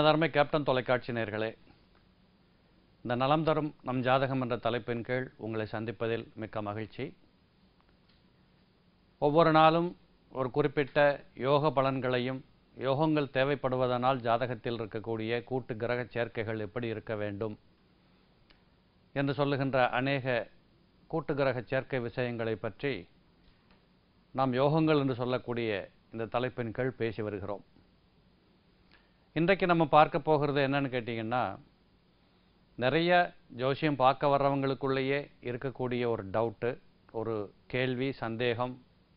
எனதருமை கேப்டன் தொலைக்காட்சி நேயர்களே இந்த நலம் தரும் நம் ஜாதகம் என்ற தலைப்பின் கீழ் உங்களை சந்திப்பதில் மிக்க மகிழ்ச்சி ஒவ்வொரு நாளும் ஒரு குறிப்பிட்ட யோக பலன்களையும் யோகங்கள் தேவைப்படுவதனால் ஜாதகத்தில் இருக்கக்கூடிய கூட்டு கிரக சேர்க்கைகள் எப்படி இருக்க வேண்டும் என்று சொல்லுகின்ற அநேக கூட்டு கிரக சேர்க்கை விஷயங்களை பற்றி நாம் யோகங்கள் என்று சொல்லக்கூடிய இந்த தலைப்பின் கீழ் பேசி வருகிறோம் இன்றைக்கு நம்ம பார்க்க போகிறது என்னன்னு கேட்டிங்கன்னா நிறைய ஜோசியம் பார்க்க வர்றவங்களுக்குள்ளேயே இருக்கக்கூடிய ஒரு டவுட்டு ஒரு கேள்வி சந்தேகம்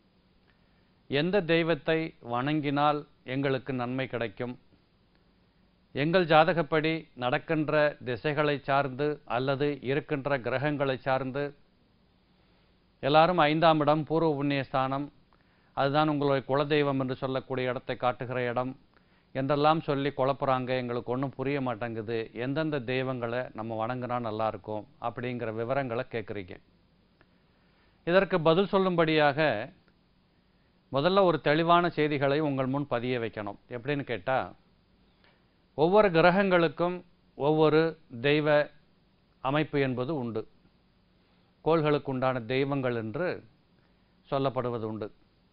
எந்த தெய்வத்தை வணங்கினால் எங்களுக்கு நன்மை கிடைக்கும் எங்கள் ஜாதகப்படி நடக்கின்ற திசைகளை சார்ந்து அல்லது இருக்கின்ற கிரகங்களை சார்ந்து எல்லாரும் ஐந்தாம் இடம் பூர்வ புண்ணியஸ்தானம் அதுதான் உங்களுடைய குலதெய்வம் என்று சொல்லக்கூடிய இடத்தை காட்டுகிற இடம் என்றெல்லாம் சொல்லி குழப்புறாங்க எங்களுக்கு ஒன்றும் புரிய மாட்டேங்குது எந்தெந்த தெய்வங்களை நம்ம வணங்கினா நல்லா இருக்கும் அப்படிங்கிற விவரங்களை கேட்குறீங்க இதற்கு பதில் சொல்லும்படியாக முதல்ல ஒரு தெளிவான செய்திகளை உங்கள் முன் பதிய வைக்கணும் எப்படின்னு கேட்டால் ஒவ்வொரு கிரகங்களுக்கும் ஒவ்வொரு தெய்வ அமைப்பு என்பது உண்டு கோள்களுக்கு உண்டான தெய்வங்கள் என்று சொல்லப்படுவது உண்டு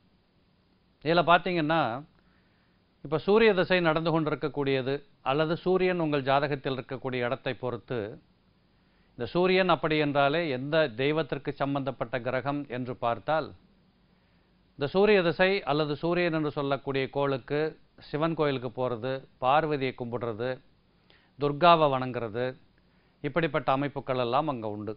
இதில் பார்த்தீங்கன்னா இப்போ சூரிய திசை நடந்து கொண்டிருக்கக்கூடியது அல்லது சூரியன் உங்கள் ஜாதகத்தில் இருக்கக்கூடிய இடத்தை பொறுத்து இந்த சூரியன் அப்படி என்றாலே எந்த தெய்வத்திற்கு சம்பந்தப்பட்ட கிரகம் என்று பார்த்தால் இந்த சூரிய திசை அல்லது சூரியன் என்று சொல்லக்கூடிய கோளுக்கு சிவன் கோயிலுக்கு போகிறது பார்வதியை கும்பிடுறது துர்காவை வணங்குறது இப்படிப்பட்ட அமைப்புகள் எல்லாம் அங்கே உண்டு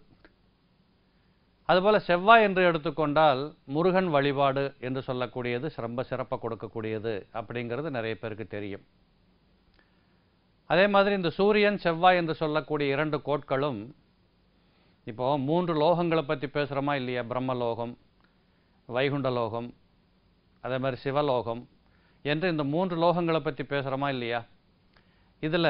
அதுபோல் செவ்வாய் என்று எடுத்துக்கொண்டால் முருகன் வழிபாடு என்று சொல்லக்கூடியது ரொம்ப சிறப்பாக கொடுக்கக்கூடியது அப்படிங்கிறது நிறைய பேருக்கு தெரியும் அதே மாதிரி இந்த சூரியன் செவ்வாய் என்று சொல்லக்கூடிய இரண்டு கோட்களும் இப்போ மூன்று லோகங்களை பற்றி பேசுகிறோமா இல்லையா பிரம்மலோகம் வைகுண்ட லோகம் அதே மாதிரி சிவலோகம் என்று இந்த மூன்று லோகங்களை பற்றி பேசுகிறோமா இல்லையா இதில்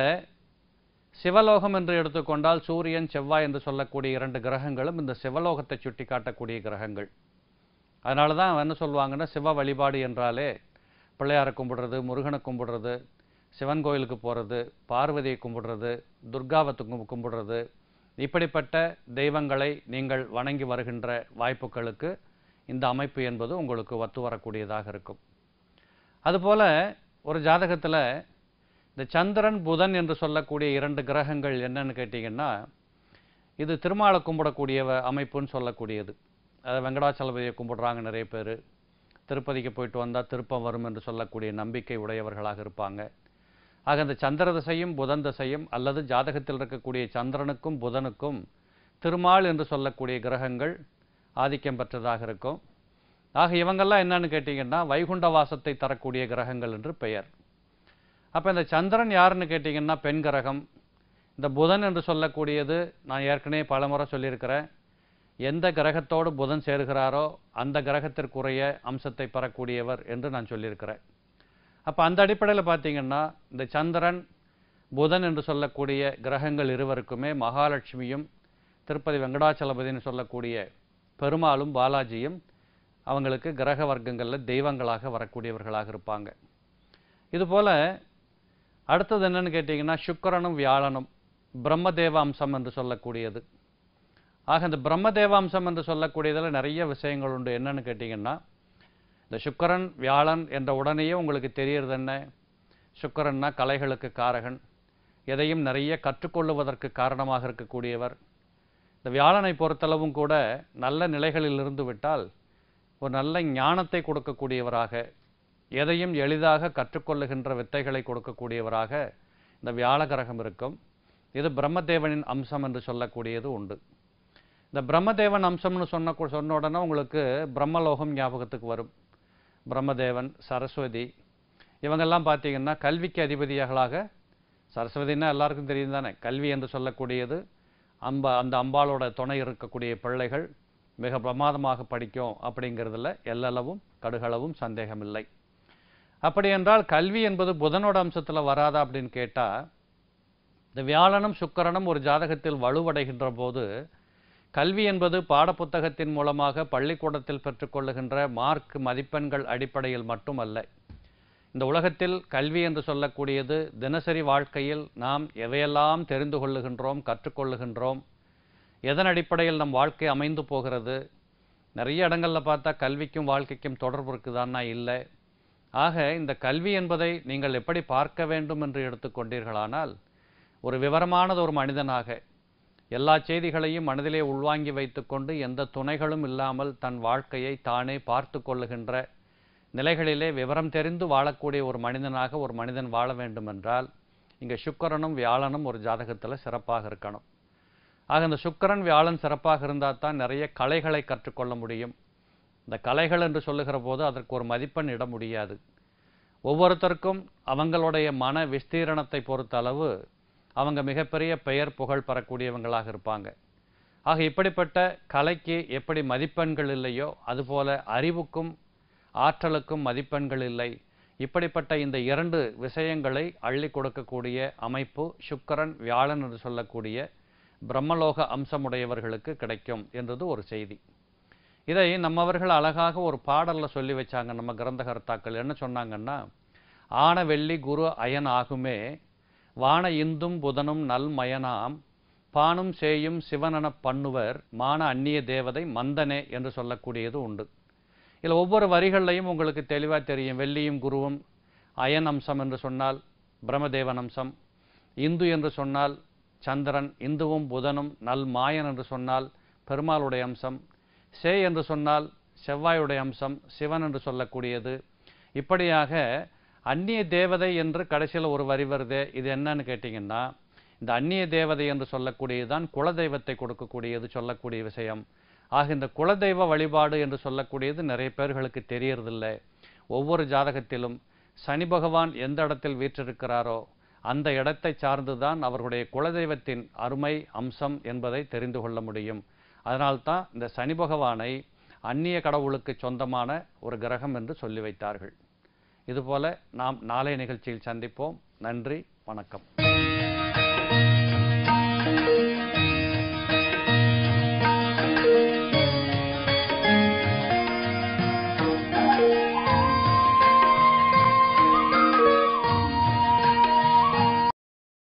சிவலோகம் என்று எடுத்துக்கொண்டால் சூரியன் செவ்வாய் என்று சொல்லக்கூடிய இரண்டு கிரகங்களும் இந்த சிவலோகத்தை சுட்டி காட்டக்கூடிய கிரகங்கள் அதனால தான் என்ன சொல்லுவாங்கன்னா சிவ வழிபாடு என்றாலே பிள்ளையாரை கும்பிடுறது முருகனை கும்பிடுறது சிவன் கோயிலுக்கு போகிறது பார்வதியை கும்பிடுறது துர்காவை கு- கும்பிடுறது இப்படிப்பட்ட தெய்வங்களை நீங்கள் வணங்கி வருகின்ற வாய்ப்புகளுக்கு இந்த அமைப்பு என்பது உங்களுக்கு ஒத்து வரக்கூடியதாக இருக்கும் அதுபோல் ஒரு ஜாதகத்தில் இந்த சந்திரன் புதன் என்று சொல்லக்கூடிய இரண்டு கிரகங்கள் என்னன்னு கேட்டிங்கன்னா இது திருமாலை கும்பிடக்கூடிய வ- அமைப்புன்னு சொல்லக்கூடியது அதை வெங்கடாச்சலபதியை கும்பிடுறாங்க நிறைய பேர் திருப்பதிக்கு போயிட்டு வந்தால் திருப்பம் வரும் என்று சொல்லக்கூடிய நம்பிக்கை உடையவர்களாக இருப்பாங்க ஆக இந்த சந்திர திசையும் புதன் திசையும் அல்லது ஜாதகத்தில் இருக்கக்கூடிய சந்திரனுக்கும் புதனுக்கும் திருமால் என்று சொல்லக்கூடிய கிரகங்கள் ஆதிக்கம் பெற்றதாக இருக்கும் ஆக இவங்கெல்லாம் என்னன்னு கேட்டிங்கன்னா வைகுண்ட வாசத்தை தரக்கூடிய கிரகங்கள் என்று பெயர் அப்போ இந்த சந்திரன் யாருன்னு கேட்டிங்கன்னா பெண் கிரகம் இந்த புதன் என்று சொல்லக்கூடியது நான் ஏற்கனவே பலமுறை சொல்லியிருக்கிறேன் எந்த கிரகத்தோடு புதன் சேருகிறாரோ அந்த கிரகத்திற்குரிய அம்சத்தை பெறக்கூடியவர் என்று நான் சொல்லியிருக்கிறேன் அப்போ அந்த அடிப்படையில் பார்த்தீங்கன்னா இந்த சந்திரன் புதன் என்று சொல்லக்கூடிய கிரகங்கள் இருவருக்குமே மகாலட்சுமியும் திருப்பதி வெங்கடாச்சலபதினு சொல்லக்கூடிய பெருமாளும் பாலாஜியும் அவங்களுக்கு கிரக வர்க்கங்களில் தெய்வங்களாக வரக்கூடியவர்களாக இருப்பாங்க இதுபோல் அடுத்தது என்னன்னு கேட்டிங்கன்னா சுக்கிரனும் வியாழனும் பிரம்மதேவ அம்சம் என்று சொல்லக்கூடியது ஆக இந்த பிரம்மதேவ அம்சம் என்று சொல்லக்கூடியதில் நிறைய விஷயங்கள் உண்டு என்னன்னு கேட்டிங்கன்னா இந்த சுக்கிரன் வியாழன் என்ற உடனேயே உங்களுக்கு தெரியறது என்ன சுக்கிரன்னா கலைகளுக்கு காரகன் எதையும் நிறைய கற்றுக்கொள்ளுவதற்கு காரணமாக இருக்கக்கூடியவர் இந்த வியாழனை பொறுத்தளவும் கூட நல்ல நிலைகளில் இருந்து விட்டால் ஒரு நல்ல ஞானத்தை கொடுக்கக்கூடியவராக எதையும் எளிதாக கற்றுக்கொள்ளுகின்ற வித்தைகளை கொடுக்கக்கூடியவராக இந்த வியாழ கிரகம் இருக்கும் இது பிரம்மதேவனின் அம்சம் என்று சொல்லக்கூடியது உண்டு இந்த பிரம்மதேவன் அம்சம்னு சொன்ன சொன்ன உடனே உங்களுக்கு பிரம்மலோகம் ஞாபகத்துக்கு வரும் பிரம்மதேவன் சரஸ்வதி இவங்கெல்லாம் பார்த்தீங்கன்னா கல்விக்கு அதிபதியாகளாக சரஸ்வதினா எல்லாருக்கும் தெரியும் தானே கல்வி என்று சொல்லக்கூடியது அம்பா அந்த அம்பாளோட துணை இருக்கக்கூடிய பிள்ளைகள் மிக பிரமாதமாக படிக்கும் அப்படிங்கிறதுல எல்லளவும் கடுகளவும் சந்தேகமில்லை அப்படி என்றால் கல்வி என்பது புதனோட அம்சத்தில் வராதா அப்படின்னு கேட்டால் இந்த வியாழனும் சுக்கிரனும் ஒரு ஜாதகத்தில் வலுவடைகின்ற போது கல்வி என்பது பாடப்புத்தகத்தின் மூலமாக பள்ளிக்கூடத்தில் பெற்றுக்கொள்ளுகின்ற மார்க் மதிப்பெண்கள் அடிப்படையில் மட்டுமல்ல இந்த உலகத்தில் கல்வி என்று சொல்லக்கூடியது தினசரி வாழ்க்கையில் நாம் எவையெல்லாம் தெரிந்து கொள்ளுகின்றோம் கற்றுக்கொள்ளுகின்றோம் எதன் அடிப்படையில் நம் வாழ்க்கை அமைந்து போகிறது நிறைய இடங்களில் பார்த்தா கல்விக்கும் வாழ்க்கைக்கும் தொடர்பு இருக்குதான்னா இல்லை ஆக இந்த கல்வி என்பதை நீங்கள் எப்படி பார்க்க வேண்டும் என்று எடுத்துக்கொண்டீர்களானால் ஒரு விவரமானது ஒரு மனிதனாக எல்லா செய்திகளையும் மனதிலே உள்வாங்கி வைத்துக்கொண்டு எந்த துணைகளும் இல்லாமல் தன் வாழ்க்கையை தானே பார்த்து கொள்ளுகின்ற நிலைகளிலே விவரம் தெரிந்து வாழக்கூடிய ஒரு மனிதனாக ஒரு மனிதன் வாழ வேண்டும் என்றால் இங்கே சுக்கரனும் வியாழனும் ஒரு ஜாதகத்தில் சிறப்பாக இருக்கணும் ஆக இந்த சுக்கரன் வியாழன் சிறப்பாக இருந்தால் தான் நிறைய கலைகளை கற்றுக்கொள்ள முடியும் இந்த கலைகள் என்று சொல்லுகிற போது அதற்கு ஒரு மதிப்பெண் இட முடியாது ஒவ்வொருத்தருக்கும் அவங்களுடைய மன விஸ்தீரணத்தை பொறுத்த அளவு அவங்க மிகப்பெரிய பெயர் புகழ் பெறக்கூடியவங்களாக இருப்பாங்க ஆக இப்படிப்பட்ட கலைக்கு எப்படி மதிப்பெண்கள் இல்லையோ அதுபோல அறிவுக்கும் ஆற்றலுக்கும் மதிப்பெண்கள் இல்லை இப்படிப்பட்ட இந்த இரண்டு விஷயங்களை அள்ளி கொடுக்கக்கூடிய அமைப்பு சுக்கரன் வியாழன் என்று சொல்லக்கூடிய பிரம்மலோக அம்சமுடையவர்களுக்கு கிடைக்கும் என்றது ஒரு செய்தி இதை நம்மவர்கள் அழகாக ஒரு பாடல்ல சொல்லி வச்சாங்க நம்ம கிரந்தகர்த்தாக்கள் என்ன சொன்னாங்கன்னா ஆன வெள்ளி குரு அயன் ஆகுமே வான இந்தும் புதனும் நல்மயனாம் பானும் சேயும் சிவனென பண்ணுவர் மான அந்நிய தேவதை மந்தனே என்று சொல்லக்கூடியது உண்டு இதில் ஒவ்வொரு வரிகள்லையும் உங்களுக்கு தெளிவாக தெரியும் வெள்ளியும் குருவும் அயன் அம்சம் என்று சொன்னால் பிரம்மதேவன் அம்சம் இந்து என்று சொன்னால் சந்திரன் இந்துவும் புதனும் நல் மாயன் என்று சொன்னால் பெருமாளுடைய அம்சம் சே என்று சொன்னால் செவ்வாயுடைய அம்சம் சிவன் என்று சொல்லக்கூடியது இப்படியாக அந்நிய தேவதை என்று கடைசியில் ஒரு வரி வருதே இது என்னன்னு கேட்டிங்கன்னா இந்த அந்நிய தேவதை என்று சொல்லக்கூடியதுதான் குலதெய்வத்தை கொடுக்கக்கூடியது சொல்லக்கூடிய விஷயம் ஆக இந்த குலதெய்வ வழிபாடு என்று சொல்லக்கூடியது நிறைய பேர்களுக்கு தெரியறதில்லை ஒவ்வொரு ஜாதகத்திலும் சனி பகவான் எந்த இடத்தில் வீற்றிருக்கிறாரோ அந்த இடத்தை சார்ந்துதான் அவர்களுடைய குலதெய்வத்தின் அருமை அம்சம் என்பதை தெரிந்து கொள்ள முடியும் அதனால்தான் இந்த சனி பகவானை அந்நிய கடவுளுக்கு சொந்தமான ஒரு கிரகம் என்று சொல்லி வைத்தார்கள் இதுபோல நாம் நாளைய நிகழ்ச்சியில் சந்திப்போம் நன்றி வணக்கம்